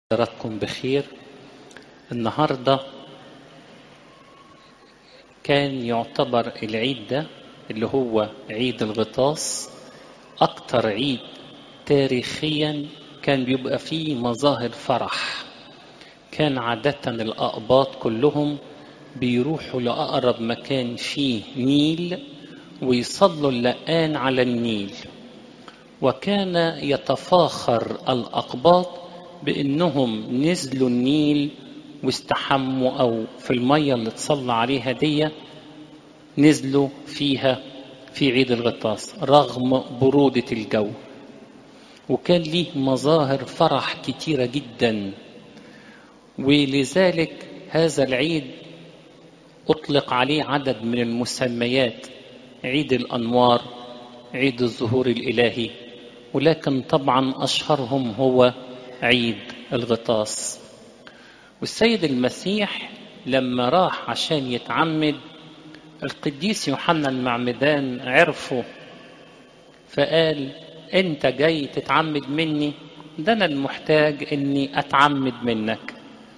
حضراتكم بخير النهاردة كان يعتبر العيد ده اللي هو عيد الغطاس أكتر عيد تاريخيا كان بيبقى فيه مظاهر فرح كان عادة الأقباط كلهم بيروحوا لأقرب مكان فيه نيل ويصلوا اللقان على النيل وكان يتفاخر الأقباط بانهم نزلوا النيل واستحموا او في الميه اللي تصلى عليها دي نزلوا فيها في عيد الغطاس رغم برودة الجو وكان ليه مظاهر فرح كتيرة جدا ولذلك هذا العيد أطلق عليه عدد من المسميات عيد الأنوار عيد الظهور الإلهي ولكن طبعا أشهرهم هو عيد الغطاس والسيد المسيح لما راح عشان يتعمد القديس يوحنا المعمدان عرفه فقال انت جاي تتعمد مني ده انا المحتاج اني اتعمد منك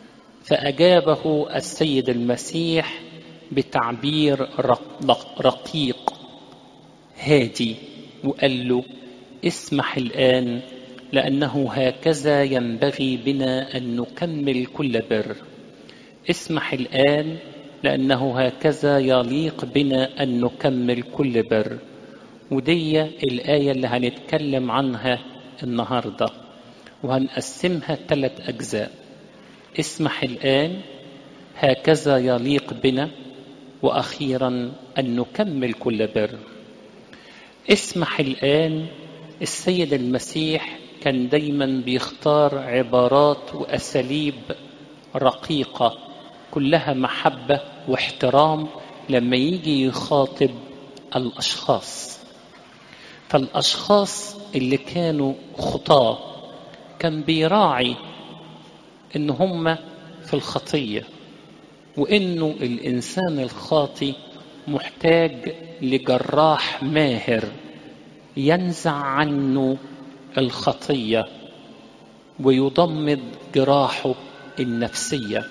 فاجابه السيد المسيح بتعبير رقيق هادي وقال له اسمح الان لأنه هكذا ينبغي بنا أن نكمل كل بر اسمح الآن لأنه هكذا يليق بنا أن نكمل كل بر ودي الآية اللي هنتكلم عنها النهاردة وهنقسمها ثلاث أجزاء اسمح الآن هكذا يليق بنا وأخيرا أن نكمل كل بر اسمح الآن السيد المسيح كان دايما بيختار عبارات واساليب رقيقه كلها محبه واحترام لما يجي يخاطب الاشخاص فالاشخاص اللي كانوا خطاه كان بيراعي ان هم في الخطيه وانه الانسان الخاطي محتاج لجراح ماهر ينزع عنه الخطيه ويضمد جراحه النفسيه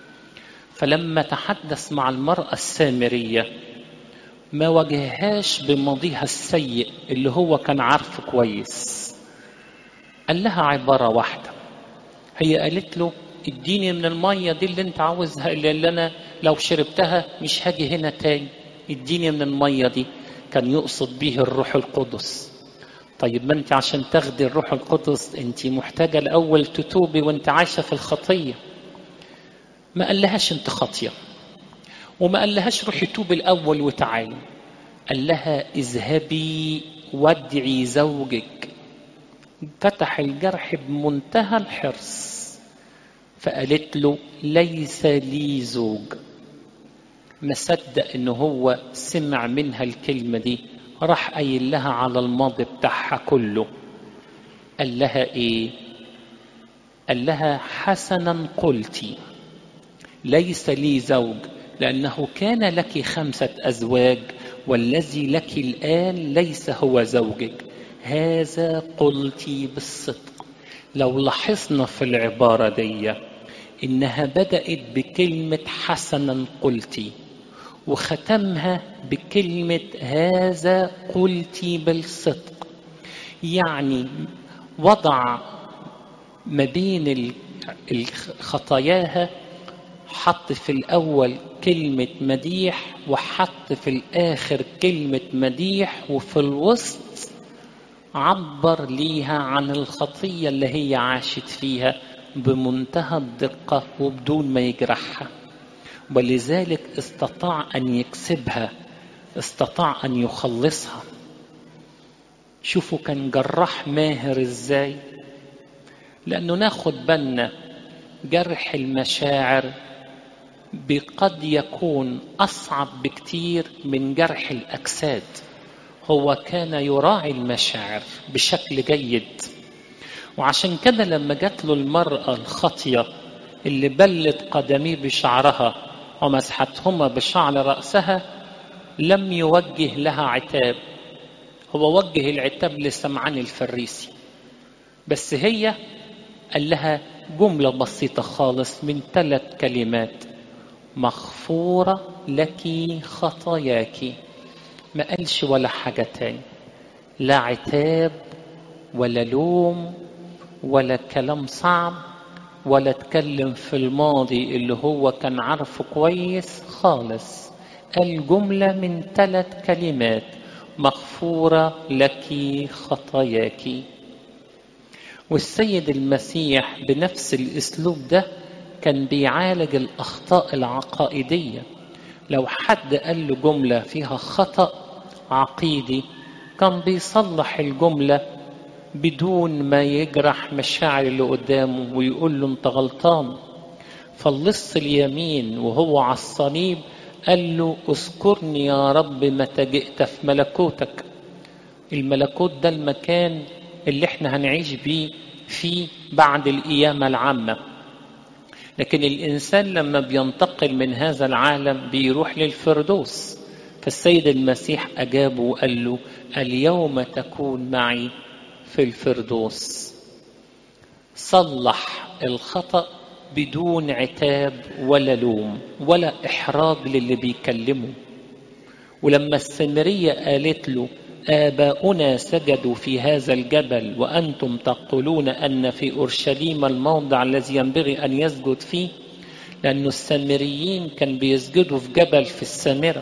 فلما تحدث مع المراه السامريه ما واجههاش بماضيها السيء اللي هو كان عارفه كويس قال لها عباره واحده هي قالت له اديني من الميه دي اللي انت عاوزها اللي انا لو شربتها مش هاجي هنا تاني اديني من الميه دي كان يقصد به الروح القدس طيب ما انت عشان تاخدي الروح القدس انت محتاجة الأول تتوبي وانت عايشة في الخطية ما قالهاش انت خاطية وما قالهاش روحي توبي الأول وتعالي قال لها اذهبي وادعي زوجك فتح الجرح بمنتهى الحرص فقالت له ليس لي زوج ما صدق ان هو سمع منها الكلمة دي راح قايل لها على الماضي بتاعها كله قال لها ايه قال لها حسنا قلتي ليس لي زوج لانه كان لك خمسه ازواج والذي لك الان ليس هو زوجك هذا قلتي بالصدق لو لاحظنا في العباره دي انها بدات بكلمه حسنا قلتي وختمها بكلمة هذا قلت بالصدق يعني وضع ما بين خطاياها حط في الأول كلمة مديح وحط في الآخر كلمة مديح وفي الوسط عبر ليها عن الخطية اللي هي عاشت فيها بمنتهى الدقة وبدون ما يجرحها ولذلك استطاع ان يكسبها استطاع ان يخلصها شوفوا كان جراح ماهر ازاي لانه ناخد بالنا جرح المشاعر قد يكون اصعب بكتير من جرح الاجساد هو كان يراعي المشاعر بشكل جيد وعشان كده لما جات له المراه الخاطيه اللي بلت قدميه بشعرها ومسحتهما بشعر رأسها لم يوجه لها عتاب هو وجه العتاب لسمعان الفريسي بس هي قال لها جملة بسيطة خالص من ثلاث كلمات مغفورة لك خطاياك ما قالش ولا حاجة تاني لا عتاب ولا لوم ولا كلام صعب ولا اتكلم في الماضي اللي هو كان عارفه كويس خالص قال جملة من ثلاث كلمات مغفورة لك خطاياك والسيد المسيح بنفس الاسلوب ده كان بيعالج الاخطاء العقائديه لو حد قال له جمله فيها خطا عقيدي كان بيصلح الجمله بدون ما يجرح مشاعر اللي قدامه ويقول له انت غلطان فاللص اليمين وهو على الصليب قال له اذكرني يا رب متى جئت في ملكوتك الملكوت ده المكان اللي احنا هنعيش بيه فيه بعد القيامة العامة لكن الإنسان لما بينتقل من هذا العالم بيروح للفردوس فالسيد المسيح أجابه وقال له اليوم تكون معي في الفردوس صلح الخطأ بدون عتاب ولا لوم ولا إحراج للي بيكلمه ولما السمرية قالت له آباؤنا سجدوا في هذا الجبل وأنتم تقولون أن في أورشليم الموضع الذي ينبغي أن يسجد فيه لأن السامريين كان بيسجدوا في جبل في السامرة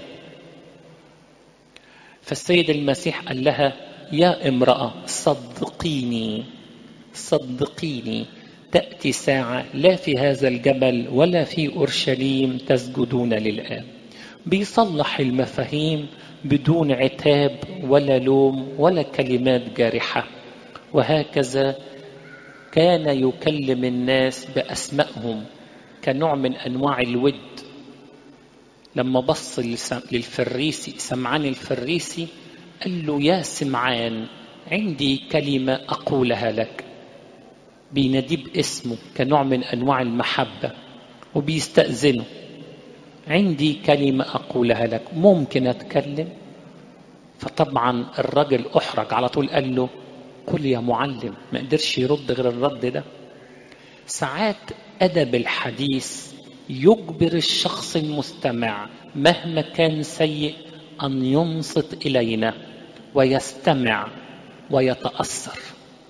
فالسيد المسيح قال لها يا امرأة صدقيني صدقيني تأتي ساعة لا في هذا الجبل ولا في أورشليم تسجدون للآب بيصلح المفاهيم بدون عتاب ولا لوم ولا كلمات جارحة وهكذا كان يكلم الناس بأسمائهم كنوع من أنواع الود لما بص للفريسي سمعان الفريسي قال له يا سمعان عندي كلمة أقولها لك بيناديه باسمه كنوع من أنواع المحبة وبيستأذنه عندي كلمة أقولها لك ممكن أتكلم فطبعا الرجل أحرج على طول قال له قل يا معلم ما قدرش يرد غير الرد ده ساعات أدب الحديث يجبر الشخص المستمع مهما كان سيء أن ينصت إلينا ويستمع ويتأثر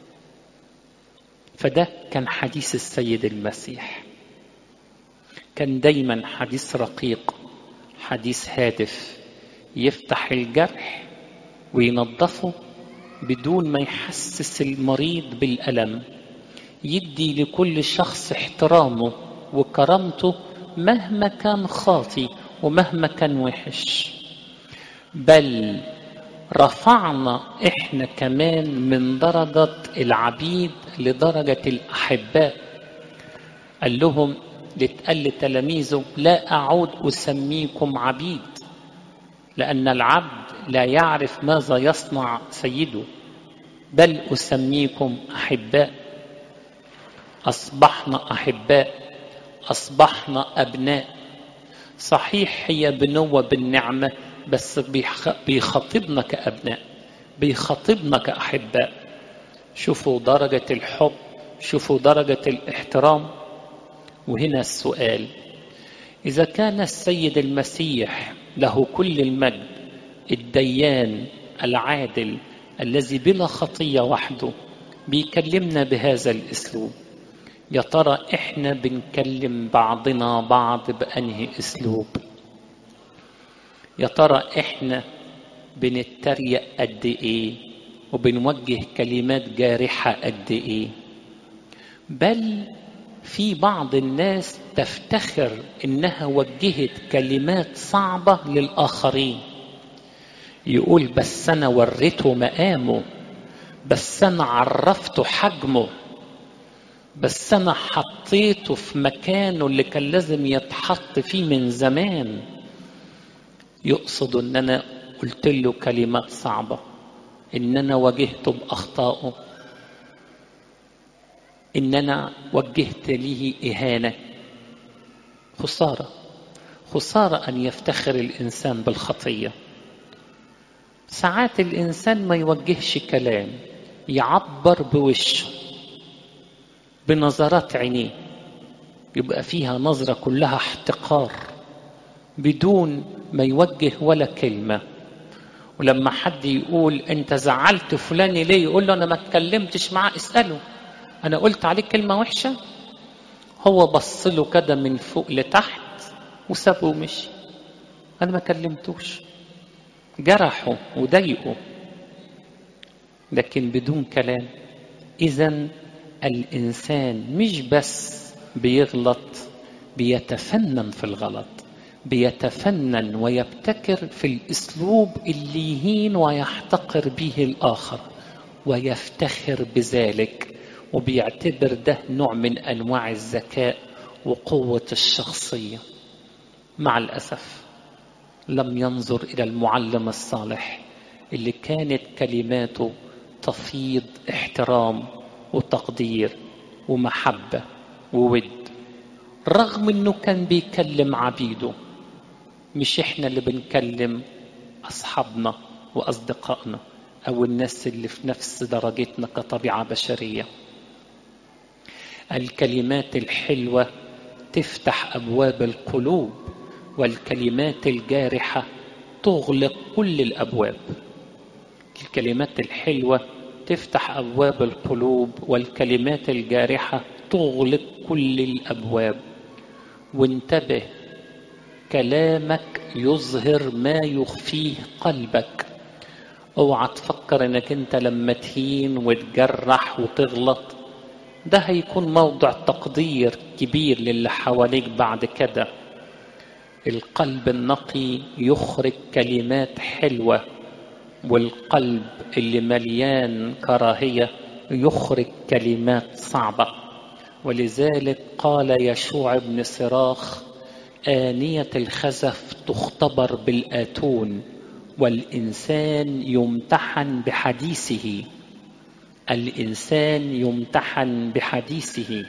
فده كان حديث السيد المسيح كان دايما حديث رقيق حديث هادف يفتح الجرح وينظفه بدون ما يحسس المريض بالألم يدي لكل شخص احترامه وكرامته مهما كان خاطي ومهما كان وحش بل رفعنا احنا كمان من درجة العبيد لدرجة الأحباء قال لهم قال لتلاميذه لا أعود أسميكم عبيد لأن العبد لا يعرف ماذا يصنع سيده بل أسميكم أحباء أصبحنا أحباء أصبحنا أبناء صحيح هي بنوة بالنعمة بس بيخاطبنا كأبناء بيخاطبنا كأحباء شوفوا درجة الحب شوفوا درجة الاحترام وهنا السؤال إذا كان السيد المسيح له كل المجد الديان العادل الذي بلا خطية وحده بيكلمنا بهذا الأسلوب يا ترى إحنا بنكلم بعضنا بعض بأنهي أسلوب يا ترى إحنا بنتريق قد إيه وبنوجه كلمات جارحة قد إيه بل في بعض الناس تفتخر انها وجهت كلمات صعبه للاخرين يقول بس انا وريته مقامه بس انا عرفته حجمه بس انا حطيته في مكانه اللي كان لازم يتحط فيه من زمان يقصد ان انا قلت له كلمات صعبه ان انا واجهته باخطائه ان انا وجهت له اهانه خساره خساره ان يفتخر الانسان بالخطيه ساعات الانسان ما يوجهش كلام يعبر بوشه بنظرات عينيه يبقى فيها نظرة كلها احتقار بدون ما يوجه ولا كلمة ولما حد يقول انت زعلت فلان ليه يقول له انا ما اتكلمتش معاه اسأله انا قلت عليه كلمة وحشة هو بص له كده من فوق لتحت وسابه ومشي انا ما كلمتوش جرحه وضايقه لكن بدون كلام اذا الانسان مش بس بيغلط بيتفنن في الغلط بيتفنن ويبتكر في الاسلوب اللي يهين ويحتقر به الاخر ويفتخر بذلك وبيعتبر ده نوع من انواع الذكاء وقوه الشخصيه مع الاسف لم ينظر الى المعلم الصالح اللي كانت كلماته تفيض احترام وتقدير ومحبه وود رغم انه كان بيكلم عبيده مش احنا اللي بنكلم اصحابنا واصدقائنا او الناس اللي في نفس درجتنا كطبيعه بشريه الكلمات الحلوه تفتح ابواب القلوب والكلمات الجارحه تغلق كل الابواب الكلمات الحلوه تفتح ابواب القلوب والكلمات الجارحه تغلق كل الابواب وانتبه كلامك يظهر ما يخفيه قلبك اوعى تفكر انك انت لما تهين وتجرح وتغلط ده هيكون موضع تقدير كبير للي حواليك بعد كده القلب النقي يخرج كلمات حلوه والقلب اللي مليان كراهيه يخرج كلمات صعبه ولذلك قال يشوع بن صراخ آنية الخزف تختبر بالآتون والإنسان يمتحن بحديثه الإنسان يمتحن بحديثه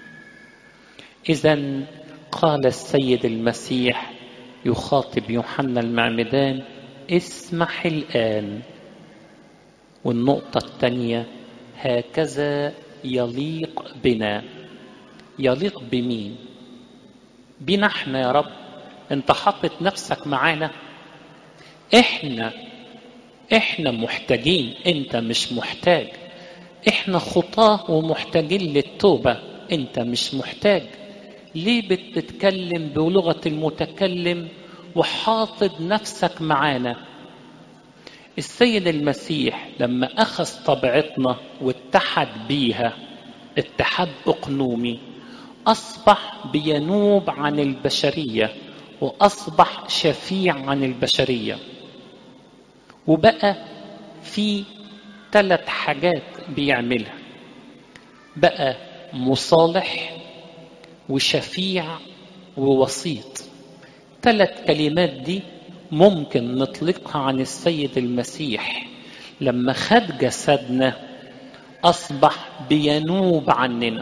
إذا قال السيد المسيح يخاطب يوحنا المعمدان اسمح الآن والنقطة الثانية هكذا يليق بنا يليق بمين بينا احنا يا رب انت حاطط نفسك معانا احنا احنا محتاجين انت مش محتاج احنا خطاه ومحتاجين للتوبه انت مش محتاج ليه بتتكلم بلغه المتكلم وحاطط نفسك معانا السيد المسيح لما اخذ طبيعتنا واتحد بيها اتحاد اقنومي اصبح بينوب عن البشريه واصبح شفيع عن البشريه وبقى في ثلاث حاجات بيعملها بقى مصالح وشفيع ووسيط ثلاث كلمات دي ممكن نطلقها عن السيد المسيح لما خد جسدنا اصبح بينوب عننا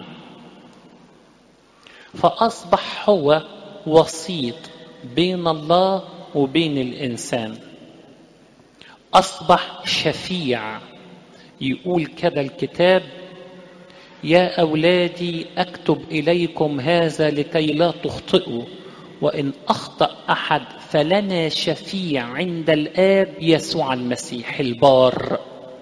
فاصبح هو وسيط بين الله وبين الانسان اصبح شفيع يقول كده الكتاب يا اولادي اكتب اليكم هذا لكي لا تخطئوا وان اخطا احد فلنا شفيع عند الاب يسوع المسيح البار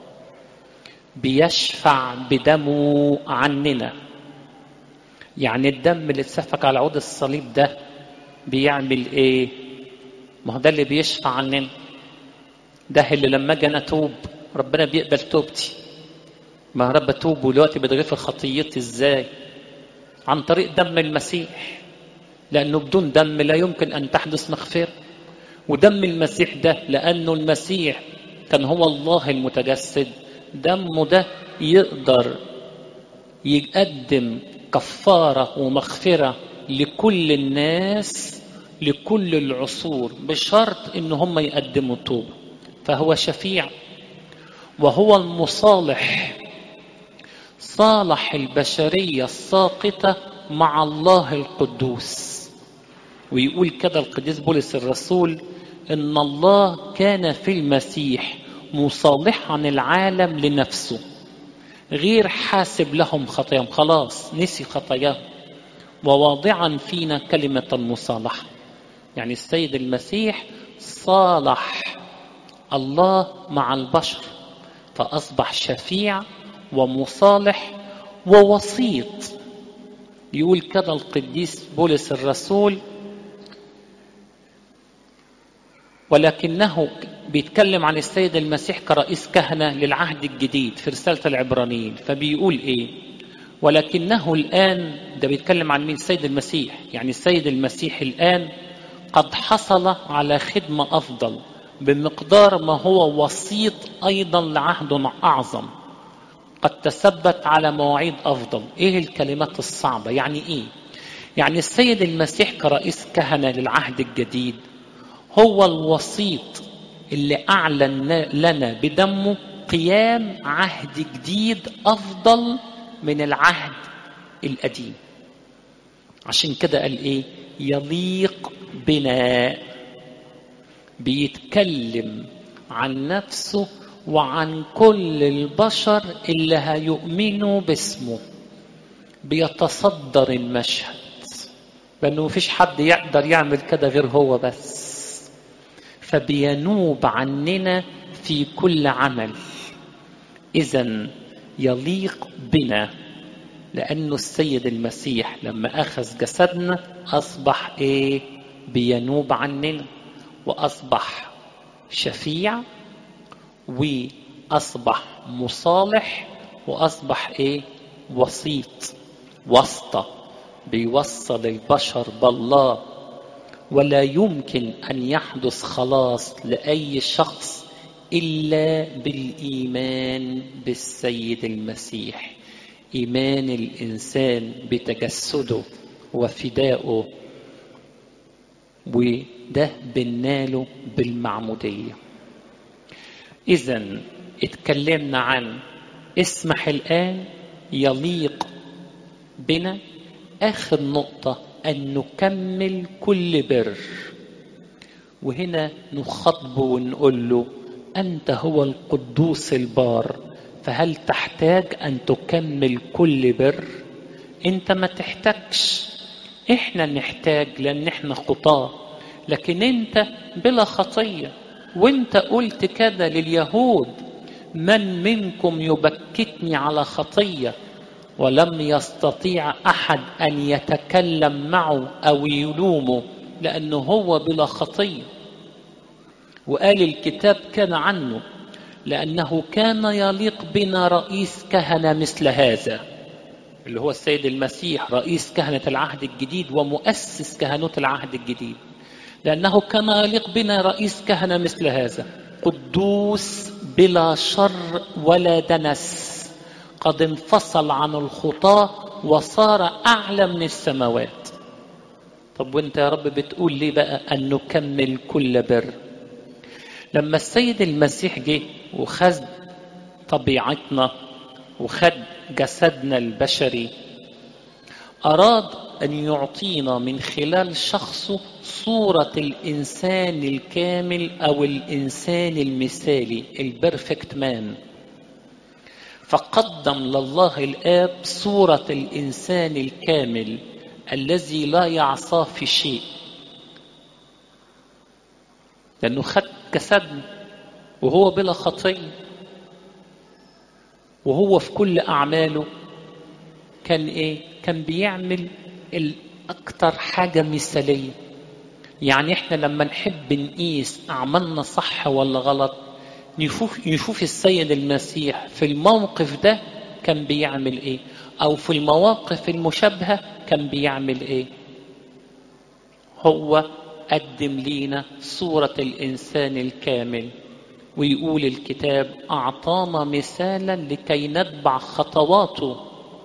بيشفع بدمه عننا يعني الدم اللي اتسفك على عود الصليب ده بيعمل ايه ما هو ده اللي بيشفع عننا ده اللي لما اجي انا اتوب ربنا بيقبل توبتي ما رب اتوب ودلوقتي بتغفر خطيتي ازاي عن طريق دم المسيح لانه بدون دم لا يمكن ان تحدث مغفره ودم المسيح ده لانه المسيح كان هو الله المتجسد دمه ده يقدر يقدم كفاره ومغفره لكل الناس لكل العصور بشرط ان هم يقدموا توبه فهو شفيع وهو المصالح صالح البشريه الساقطه مع الله القدوس ويقول كده القديس بولس الرسول ان الله كان في المسيح مصالحا العالم لنفسه غير حاسب لهم خطاياهم خلاص نسي خطاياهم وواضعا فينا كلمة المصالحة يعني السيد المسيح صالح الله مع البشر فأصبح شفيع ومصالح ووسيط يقول كده القديس بولس الرسول ولكنه بيتكلم عن السيد المسيح كرئيس كهنة للعهد الجديد في رسالة العبرانيين فبيقول إيه ولكنه الآن ده بيتكلم عن مين السيد المسيح يعني السيد المسيح الآن قد حصل على خدمة أفضل بمقدار ما هو وسيط أيضا لعهد أعظم قد تثبت على مواعيد أفضل إيه الكلمات الصعبة يعني إيه يعني السيد المسيح كرئيس كهنة للعهد الجديد هو الوسيط اللي أعلن لنا بدمه قيام عهد جديد أفضل من العهد القديم عشان كده قال إيه يليق بنا بيتكلم عن نفسه وعن كل البشر اللي هيؤمنوا باسمه بيتصدر المشهد لأنه مفيش حد يقدر يعمل كده غير هو بس فبينوب عننا في كل عمل إذا يليق بنا لأنه السيد المسيح لما أخذ جسدنا أصبح إيه بينوب عننا وأصبح شفيع وأصبح مصالح وأصبح إيه وسيط واسطة بيوصل البشر بالله ولا يمكن أن يحدث خلاص لأي شخص إلا بالإيمان بالسيد المسيح إيمان الإنسان بتجسده وفدائه وده بناله بالمعمودية إذا اتكلمنا عن اسمح الآن يليق بنا آخر نقطة أن نكمل كل بر وهنا نخاطبه ونقول له أنت هو القدوس البار فهل تحتاج أن تكمل كل بر أنت ما تحتاجش إحنا نحتاج لأن إحنا خطاة لكن أنت بلا خطية وأنت قلت كده لليهود من منكم يبكتني على خطيه ولم يستطيع احد ان يتكلم معه او يلومه لانه هو بلا خطيه وقال الكتاب كان عنه لانه كان يليق بنا رئيس كهنه مثل هذا اللي هو السيد المسيح رئيس كهنه العهد الجديد ومؤسس كهنوت العهد الجديد لانه كان يليق بنا رئيس كهنه مثل هذا قدوس بلا شر ولا دنس قد انفصل عن الخطاة وصار أعلى من السماوات طب وانت يا رب بتقول ليه بقى أن نكمل كل بر لما السيد المسيح جه وخد طبيعتنا وخد جسدنا البشري أراد أن يعطينا من خلال شخصه صورة الإنسان الكامل أو الإنسان المثالي البرفكت مان فقدم لله الآب صورة الإنسان الكامل الذي لا يعصاه في شيء لأنه خد جسدنا وهو بلا خطية وهو في كل أعماله كان إيه؟ كان بيعمل الأكتر حاجة مثالية يعني إحنا لما نحب نقيس أعمالنا صح ولا غلط نشوف نشوف السيد المسيح في الموقف ده كان بيعمل ايه او في المواقف المشابهه كان بيعمل ايه هو قدم لينا صوره الانسان الكامل ويقول الكتاب اعطانا مثالا لكي نتبع خطواته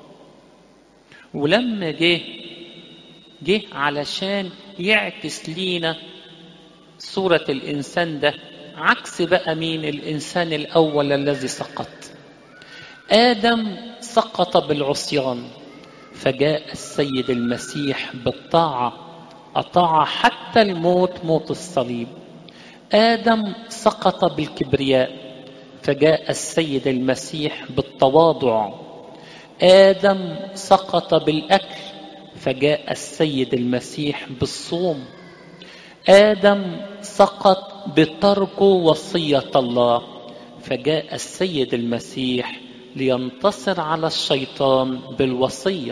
ولما جه جه علشان يعكس لينا صوره الانسان ده عكس بقى مين الانسان الاول الذي سقط ادم سقط بالعصيان فجاء السيد المسيح بالطاعه اطاع حتى الموت موت الصليب ادم سقط بالكبرياء فجاء السيد المسيح بالتواضع ادم سقط بالاكل فجاء السيد المسيح بالصوم ادم سقط بترك وصيه الله فجاء السيد المسيح لينتصر على الشيطان بالوصيه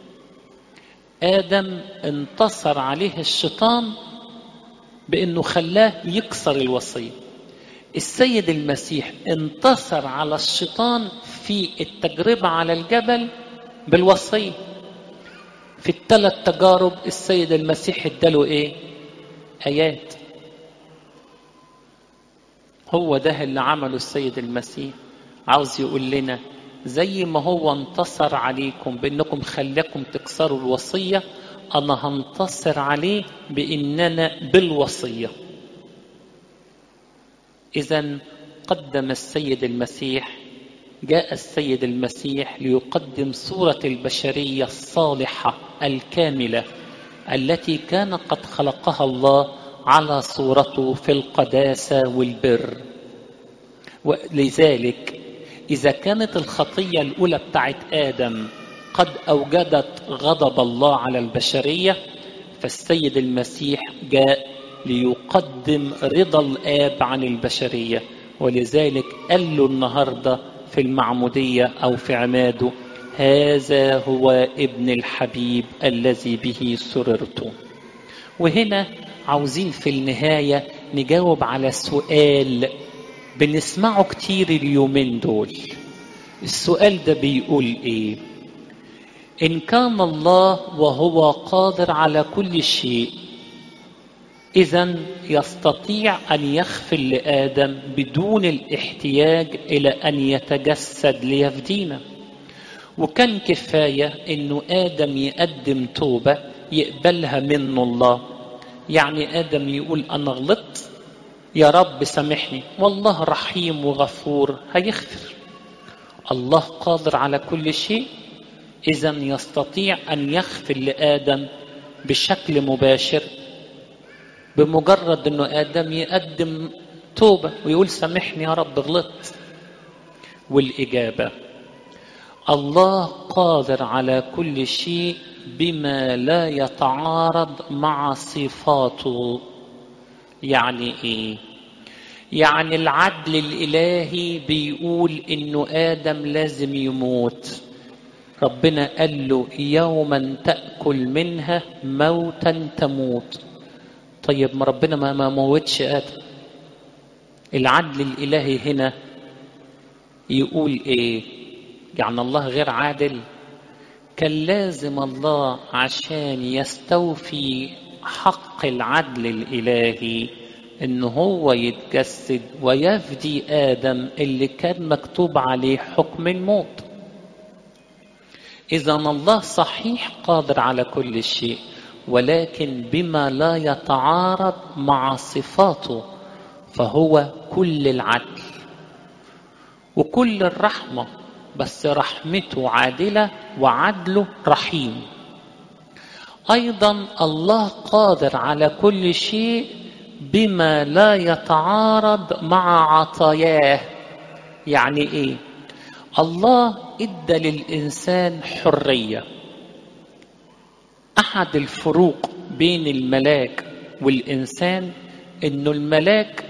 ادم انتصر عليه الشيطان بانه خلاه يكسر الوصيه السيد المسيح انتصر على الشيطان في التجربه على الجبل بالوصيه في الثلاث تجارب السيد المسيح اداله ايه ايات هو ده اللي عمله السيد المسيح عاوز يقول لنا زي ما هو انتصر عليكم بانكم خلاكم تكسروا الوصيه انا هنتصر عليه باننا بالوصيه اذا قدم السيد المسيح جاء السيد المسيح ليقدم صوره البشريه الصالحه الكامله التي كان قد خلقها الله على صورته في القداسه والبر ولذلك اذا كانت الخطيه الاولى بتاعت ادم قد اوجدت غضب الله على البشريه فالسيد المسيح جاء ليقدم رضا الاب عن البشريه ولذلك قال له النهارده في المعموديه او في عماده هذا هو ابن الحبيب الذي به سررت وهنا عاوزين في النهايه نجاوب على سؤال بنسمعه كتير اليومين دول السؤال ده بيقول ايه ان كان الله وهو قادر على كل شيء اذا يستطيع ان يغفر لادم بدون الاحتياج الى ان يتجسد ليفدينا وكان كفايه انه ادم يقدم توبه يقبلها منه الله يعني ادم يقول انا غلطت يا رب سامحني والله رحيم وغفور هيغفر الله قادر على كل شيء اذا يستطيع ان يغفر لادم بشكل مباشر بمجرد انه ادم يقدم توبه ويقول سامحني يا رب غلطت والاجابه الله قادر على كل شيء بما لا يتعارض مع صفاته يعني ايه يعني العدل الالهي بيقول انه ادم لازم يموت ربنا قال له يوما تاكل منها موتا تموت طيب ما ربنا ما ما موتش ادم العدل الالهي هنا يقول ايه يعني الله غير عادل كان لازم الله عشان يستوفي حق العدل الالهي ان هو يتجسد ويفدي ادم اللي كان مكتوب عليه حكم الموت اذا الله صحيح قادر على كل شيء ولكن بما لا يتعارض مع صفاته فهو كل العدل وكل الرحمه بس رحمته عادله وعدله رحيم ايضا الله قادر على كل شيء بما لا يتعارض مع عطاياه يعني ايه الله ادى للانسان حريه احد الفروق بين الملاك والانسان انه الملاك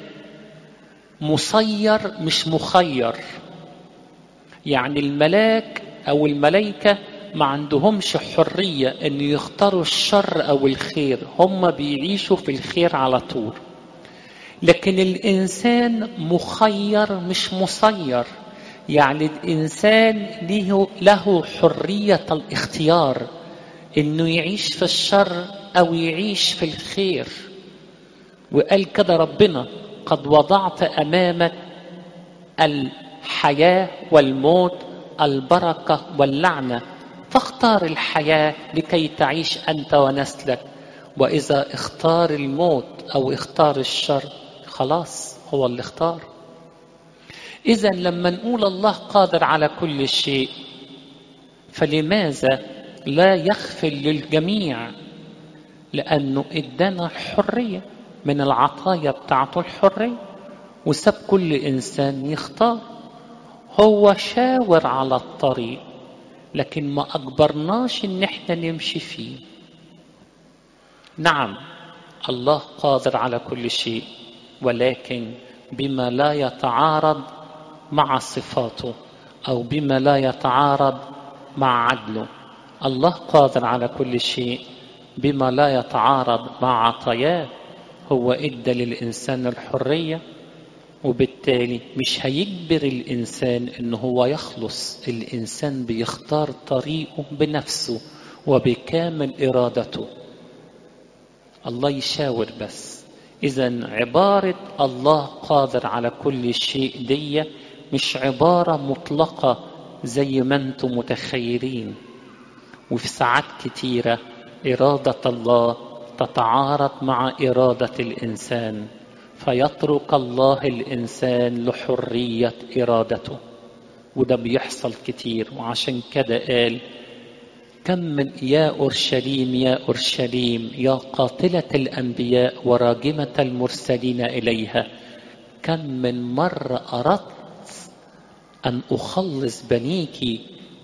مسير مش مخير يعني الملاك او الملائكه ما عندهمش حريه ان يختاروا الشر او الخير هم بيعيشوا في الخير على طول لكن الانسان مخير مش مسير يعني الانسان له له حريه الاختيار انه يعيش في الشر او يعيش في الخير وقال كده ربنا قد وضعت امامك الحياه والموت البركه واللعنه فاختار الحياه لكي تعيش انت ونسلك واذا اختار الموت او اختار الشر خلاص هو اللي اختار اذا لما نقول الله قادر على كل شيء فلماذا لا يغفر للجميع لانه ادانا الحريه من العطايا بتاعته الحريه وساب كل إنسان يختار هو شاور على الطريق لكن ما أجبرناش إن إحنا نمشي فيه نعم الله قادر على كل شيء ولكن بما لا يتعارض مع صفاته او بما لا يتعارض مع عدله الله قادر على كل شيء بما لا يتعارض مع عطاياه هو ادى للانسان الحريه وبالتالي مش هيجبر الانسان ان هو يخلص الانسان بيختار طريقه بنفسه وبكامل ارادته الله يشاور بس اذا عباره الله قادر على كل شيء دي مش عباره مطلقه زي ما انتم متخيلين وفي ساعات كتيره اراده الله تتعارض مع اراده الانسان فيترك الله الانسان لحريه ارادته وده بيحصل كتير وعشان كده قال كم من يا اورشليم يا اورشليم يا قاتله الانبياء وراجمه المرسلين اليها كم من مره اردت ان اخلص بنيك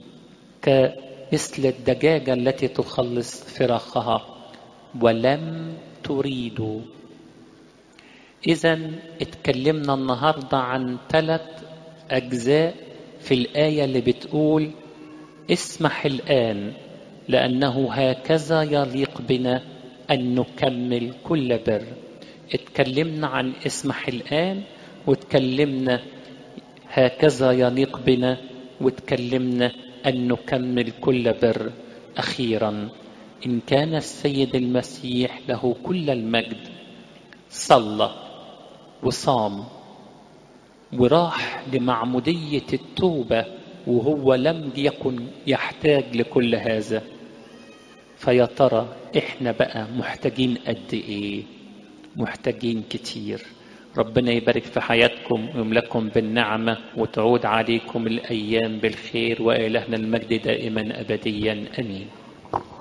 كمثل الدجاجه التي تخلص فراخها ولم تريدوا اذا اتكلمنا النهارده عن ثلاث اجزاء في الايه اللي بتقول اسمح الان لانه هكذا يليق بنا ان نكمل كل بر اتكلمنا عن اسمح الان واتكلمنا هكذا يليق بنا واتكلمنا ان نكمل كل بر اخيرا ان كان السيد المسيح له كل المجد صلى وصام وراح لمعموديه التوبه وهو لم يكن يحتاج لكل هذا فيا ترى احنا بقى محتاجين قد ايه محتاجين كتير ربنا يبارك في حياتكم ويملككم بالنعمه وتعود عليكم الايام بالخير والهنا المجد دائما ابديا امين